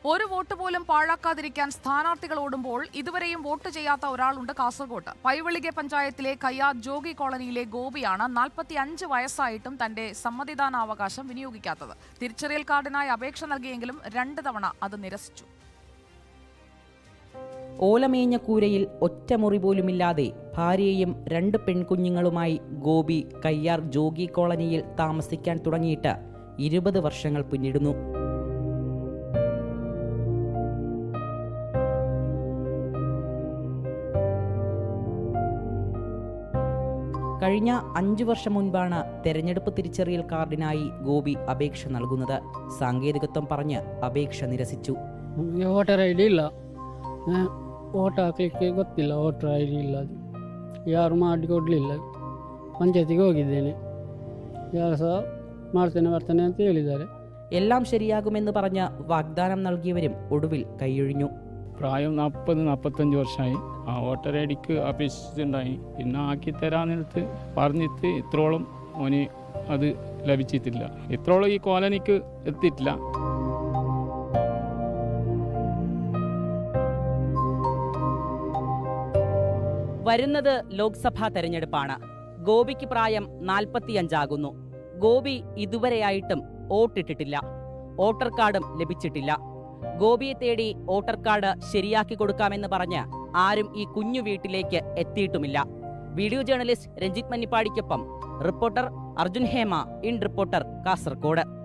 ഒരു വോട്ട് പോലും പാഴാക്കാതിരിക്കാൻ സ്ഥാനാർത്ഥികൾ ഓടുമ്പോൾ ഇതുവരെയും വോട്ട് ചെയ്യാത്ത ഒരാളുണ്ട് കാസർഗോഡ് പൈവളികെ പഞ്ചായത്തിലെ കയ്യാർ ജോഗി കോളനിയിലെ ഗോപിയാണ് നാൽപ്പത്തി അഞ്ച് വയസ്സായിട്ടും തന്റെ സമ്മതിദാനാവകാശം വിനിയോഗിക്കാത്തത് തിരിച്ചറിയൽ കാർഡിനായി അപേക്ഷ നൽകിയെങ്കിലും രണ്ട് തവണ അത് നിരസിച്ചു ഓലമേഞ്ഞ കൂരയിൽ ഒറ്റമുറി പോലുമില്ലാതെ ഭാര്യയും രണ്ട് പെൺകുഞ്ഞുങ്ങളുമായി ഗോപി കയ്യാർ ജോഗി കോളനിയിൽ താമസിക്കാൻ തുടങ്ങിയിട്ട് ഇരുപത് വർഷങ്ങൾ പിന്നിടുന്നു കഴിഞ്ഞ അഞ്ചു വർഷം മുൻപാണ് തെരഞ്ഞെടുപ്പ് തിരിച്ചറിയൽ കാർഡിനായി ഗോപി അപേക്ഷ നൽകുന്നത് സാങ്കേതികത്വം പറഞ്ഞ് അപേക്ഷ നിരസിച്ചു ನಮಗೆ ವೋಟರ್ ಐ ಡಿ ಇಲ್ಲ ಓಟ್ ಹಾಕ್ಲಿಕ್ಕೆ ಗೊತ್ತಿಲ್ಲ ವೋಟರ್ ಐ ಡಿ ಇಲ್ಲ ಅದು ಯಾರು ಮಾಡಿಕೊಡಲಿಲ್ಲ ಪಂಚಾಯತಿಗೆ ಹೋಗಿದ್ದೇನೆ ಯಾರು ಸಹ ಮಾಡ್ತೇನೆ ಬರ್ತೇನೆ ಅಂತ ಹೇಳಿದ್ದಾರೆ എല്ലാം ശരിയാകുമെന്ന് പറഞ്ഞ് വാഗ്ദാനം നൽകിയവരും ഒടുവിൽ കൈയൊഴിഞ്ഞു പ്രായം നാൽപ്പത് നാൽപ്പത്തഞ്ച് വർഷമായി ആ വോട്ടർ ഐ ഡിക്ക് അപേക്ഷിച്ചിട്ടുണ്ടായി പിന്നെ ആക്കി തരാന്നിടത്ത് പറഞ്ഞിട്ട് ഇത്രോളം ഓന് അത് ലഭിച്ചിട്ടില്ല ഇത്രോളം ഈ കോളനിക്ക് എത്തിയിട്ടില്ല വരുന്നത് ലോക്സഭാ തെരഞ്ഞെടുപ്പാണ് ഗോപിക്ക് പ്രായം നാൽപ്പത്തിയഞ്ചാകുന്നു ഗോപി ഇതുവരെയായിട്ടും വോട്ടിട്ടിട്ടില്ല വോട്ടർ കാർഡും ലഭിച്ചിട്ടില്ല ഗോപിയെ തേടി വോട്ടർ കാർഡ് ശരിയാക്കി കൊടുക്കാമെന്ന് പറഞ്ഞ് ആരും ഈ കുഞ്ഞു വീട്ടിലേക്ക് എത്തിയിട്ടുമില്ല വീഡിയോ ജേർണലിസ്റ്റ് രഞ്ജിത് മന്നിപ്പാടിക്കൊപ്പം reporter Arjun Hema in reporter Kasaragod